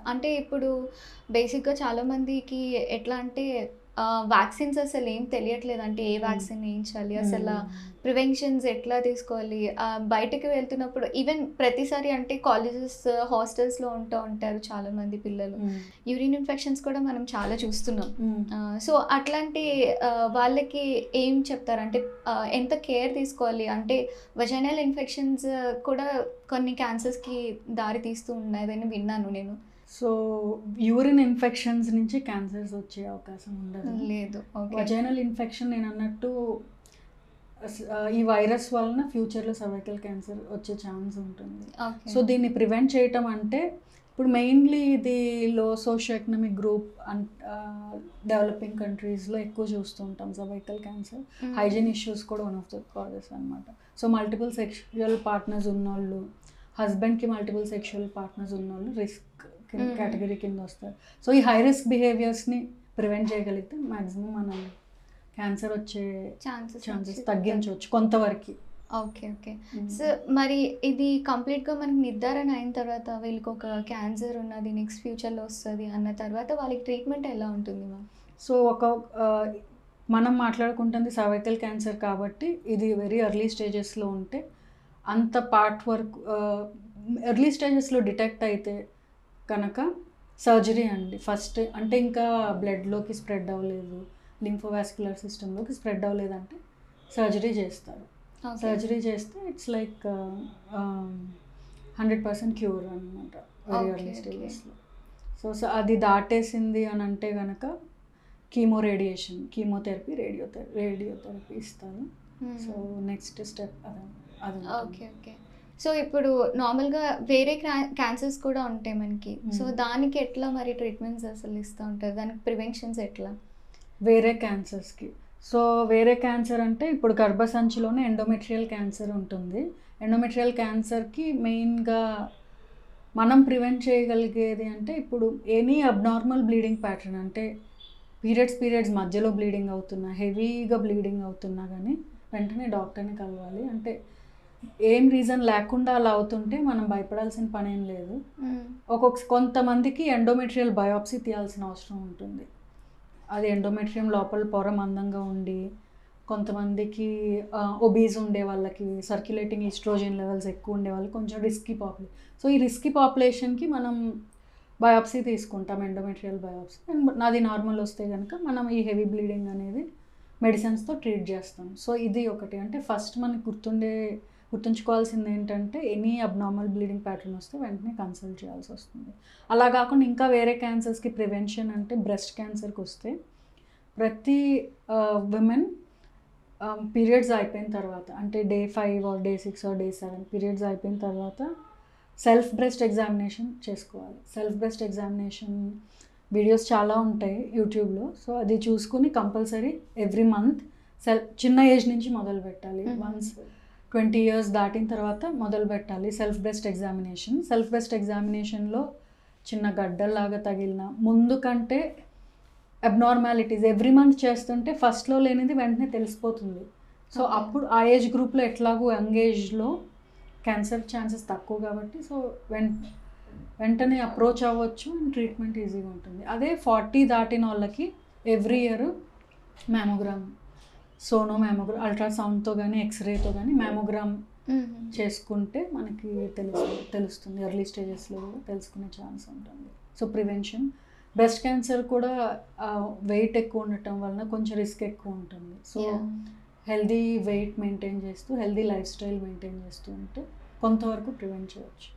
అంటే ఇప్పుడు బేసిక్‌గా చాలా మందికి ఎట్లా అంటే ఆహ్, వ్యాక్సిన్స్ అసలు ఏం తెలియట్లేదు. అంటే ఏ హ్మ్. వ్యాక్సిన్ ఏయించాలి? అసల హ్మ్. ప్రివెన్షన్స్ ఎట్లా తీసుకోవాలి? ఆహ్, బయటకి వెళ్తున్నప్పుడు ఈవెన్ ప్రతిసారి అంటే కాలేజెస్, హాస్టల్స్‌లో ఉంటూ ఉంటారు చాలామంది పిల్లలు. హ్మ్. యూరిన్ ఇన్ఫెక్షన్స్ కూడా మనం చాలా చూస్తున్నాం. హ్మ్. ఆహ్, సో అట్లాంటి ఆహ్, వాళ్ళకి ఏం చెప్తారు? అంటే ఆహ్, ఎంత కేర్ తీసుకోవాలి? అంటే వెజైనల్ ఇన్ఫెక్షన్స్ కూడా కొన్ని క్యాన్సర్స్‌కి దారి తీస్తూ ఉన్నదని విన్నాను నేను. సో, యూరిన్ ఇన్ఫెక్షన్స్ నుంచి క్యాన్సర్స్ వచ్చే అవకాశం ఉండదు. లేదు. ఓకే. వజైనల్ ఇన్ఫెక్షన్ నేనన్నట్టు అస్ ఆహ్, ఈ వైరస్ వలన ఫ్యూచర్‌లో సర్వైకల్ క్యాన్సర్ వచ్చే ఛాన్స్ ఉంటుంది. ఓకే. సో, దీన్ని ప్రివెంట్ చేయటం అంటే ఇప్పుడు మెయిన్‌లీ ఇది low socio economic group and ah, developing కంట్రీస్‌లో ఎక్కువ చూస్తూ ఉంటాం సర్వైకల్ క్యాన్సర్. హ్మ్. హైజీన్ ఇష్యూస్ కూడా వన్ ఆఫ్ ద కాజెస్ అనమాట. సో, మల్టిపుల్ సెక్షువల్ పార్ట్నర్స్ ఉన్నోళ్ళు, హస్బెండ్‌కి మల్టిపుల్ సెక్షువల్ పార్ట్నర్స్ ఉన్నోళ్ళు రిస్క్ కింద హ్మ్. కేటగిరీ కింద వస్తారు. సో, ఈ హై రిస్క్ బిహేవియర్స్‌ని ప్రివెంట్ చేయగలిగితే మాక్సిమం మనం క్యాన్సర్ వచ్చే ఛాన్సెస్ ఛాన్సెస్ వచ్చి తగ్గించవచ్చు కొంతవరకి. ఓకే. ఓకే. హ్మ్. సో, మరి ఇది కంప్లీట్‌గా మనకి నిర్ధారణ అయిన తర్వాత వీళ్ళకి ఒక క్యాన్సర్ ఉన్నది నెక్స్ట్ ఫ్యూచర్‌లో వస్తది అన్న తర్వాత వాళ్ళకి ట్రీట్మెంట్ ఎలా ఉంటుంది మ్యామ్? సో, ఒక ఆహ్, మనం మాట్లాడుకుంటుంది సర్వైకల్ క్యాన్సర్ కాబట్టి ఇది వెరీ ఎర్లీ స్టేజెస్‌లో ఉంటే అంత పార్ట్ వరకు ఆహ్, ఎర్లీ స్టేజెస్‌లో డిటెక్ట్ అయితే కనుక సర్జరీ అండి. ఫస్ట్ అంటే ఇంకా బ్లడ్‌లోకి స్ప్రెడ్ అవ్వలేదు. లింఫోవాస్క్యులర్ సిస్టమ్‌లోకి స్ప్రెడ్ అవ్వలేదంటే సర్జరీ చేస్తారు. ఓకే. సర్జరీ చేస్తే ఇట్స్ లైక్ ఆహ్, 100% క్యూర్ అనమాట. Very okay. Early okay. స్టేజెస్‌లో. సో, సో అది దాటేసింది అని అంటే గనక కీమో రేడియేషన్, కీమోథెరపీ, రేడియోథెర రేడియోథెరపీ ఇస్తారు. సో, హ్మ్. నెక్స్ట్ స్టెప్ అదే అది ఓకే. ఉంటుంది. ఓకే. సో, ఇప్పుడు నార్మల్‌గా వేరే క్రా క్యాన్సర్స్ కూడా ఉంటాయి మనకి. సో, హ్మ్. దానికి ఎట్లా మరి ట్రీట్మెంట్స్ అసలు ఇస్తా ఉంటారు? దానికి ప్రివెన్షన్స్ ఎట్లా? వేరే క్యాన్సర్స్‌కి. సో, వేరే క్యాన్సర్ అంటే ఇప్పుడు గర్భసంచిలోనే ఎండోమెట్రియల్ క్యాన్సర్ ఉంటుంది. ఎండోమెట్రియల్ క్యాన్సర్‌కి మెయిన్‌గా మనం ప్రివెంట్ చేయగలిగేది అంటే ఇప్పుడు ఎనీ అబ్నార్మల్ బ్లీడింగ్ ప్యాటర్న్ అంటే పీరియడ్స్ పీరియడ్స్ మధ్యలో బ్లీడింగ్ అవుతున్నా, హెవీగా బ్లీడింగ్ అవుతున్నా గానీ వెంటనే డాక్టర్‌ని కలవాలి. అంటే ఏం రీజన్ లేకుండా అలా అవుతుంటే మనం భయపడాల్సిన పనేం లేదు. హ్మ్. ఒక్కొక్క కొంతమందికి ఎండోమెట్రియల్ బయాప్సీ తీయాల్సిన అవసరం ఉంటుంది. అది ఎండోమెట్రియం లోపల పొర మందంగా ఉండి, కొంతమందికి ఆహ్, ఒబీస్ ఉండే వాళ్ళకి సర్క్యులేటింగ్ ఈస్ట్రోజన్ లెవెల్స్ ఎక్కువ ఉండే వాళ్ళకి కొంచెం రిస్కీ పాపులే సో, ఈ రిస్కీ పాపులేషన్‌కి మనం బయాప్సీ తీసుకుంటాం ఎండోమెట్రియల్ బయాప్సీ. అండ్ నాది నార్మల్ వస్తే గనుక మనం ఈ హెవీ బ్లీడింగ్ అనేది మెడిసిన్స్‌తో ట్రీట్ చేస్తాం. సో, ఇది ఒకటి. అంటే ఫస్ట్ మనకు గుర్తుండే గుర్తుంచుకోవాల్సింది ఏంటంటే ఎనీ అబ్నార్మల్ బ్లీడింగ్ ప్యాటర్న్ వస్తే వెంటనే కన్సల్ట్ చేయాల్సి వస్తుంది. అలా కాకుండా ఇంకా వేరే క్యాన్సర్స్‌కి ప్రివెన్షన్ అంటే బ్రెస్ట్ క్యాన్సర్‌కి వస్తే ప్రతి ఆహ్, విమెన్ ఆహ్, పీరియడ్స్ అయిపోయిన తర్వాత అంటే day 5 or day 6 or day 7 periods అయిపోయిన తర్వాత సెల్ఫ్ బ్రెస్ట్ ఎగ్జామినేషన్ చేసుకోవాలి. సెల్ఫ్ బ్రెస్ట్ ఎగ్జామినేషన్ వీడియోస్ చాలా ఉంటాయి యూట్యూబ్‌లో. సో, అది చూసుకొని కంపల్సరీ ఎవ్రీ మంత్ సెల్ చిన్న ఏజ్ నుంచి మొదలుపెట్టాలి. హుహు. వన్స్ 20 ఇయర్స్ దాటిన తర్వాత మొదలుపెట్టాలి self breast examination. Self breast ఎగ్జామినేషన్‌లో చిన్న గడ్డల్లాగా తగిలిన ముందు కంటే అబ్నార్మాలిటీస్ ఎవ్రీ మంత్ చేస్తుంటే ఫస్ట్‌లో లేనిది వెంటనే తెలిసిపోతుంది. So, okay. అప్పుడు ఆ ఏజ్ గ్రూప్‌లో ఎట్లాగో యంగ్ ఏజ్‌లో క్యాన్సర్ ఛాన్సెస్ తక్కువ కాబట్టి సో, వెం వెంటనే అప్రోచ్ అవ్వచ్చు అండ్ ట్రీట్మెంట్ ఈజీగా ఉంటుంది. అదే 40 దాటిన వాళ్ళకి every year mammogram, sono mammogram అల్ట్రాసౌండ్‌తో గానీ, ఎక్స్‌రేతో గానీ మ్యామోగ్రామ్ హుహు. చేసుకుంటే మనకి తెలుసు తెలుస్తుంది. ఎర్లీ స్టేజెస్‌లో కూడా తెలుసుకునే ఛాన్స్ ఉంటుంది. సో, ప్రివెన్షన్ బ్రెస్ట్ క్యాన్సర్ కూడా ఆహ్, వెయిట్ ఎక్కువ ఉండటం వలన కొంచెం రిస్క్ ఎక్కువ ఉంటుంది. So, yeah! Healthy weight maintain చేస్తూ, హెల్తీ లైఫ్ స్టైల్ మెయింటైన్ చేస్తూ ఉంటే కొంతవరకు ప్రివెంట్ చేయొచ్చు.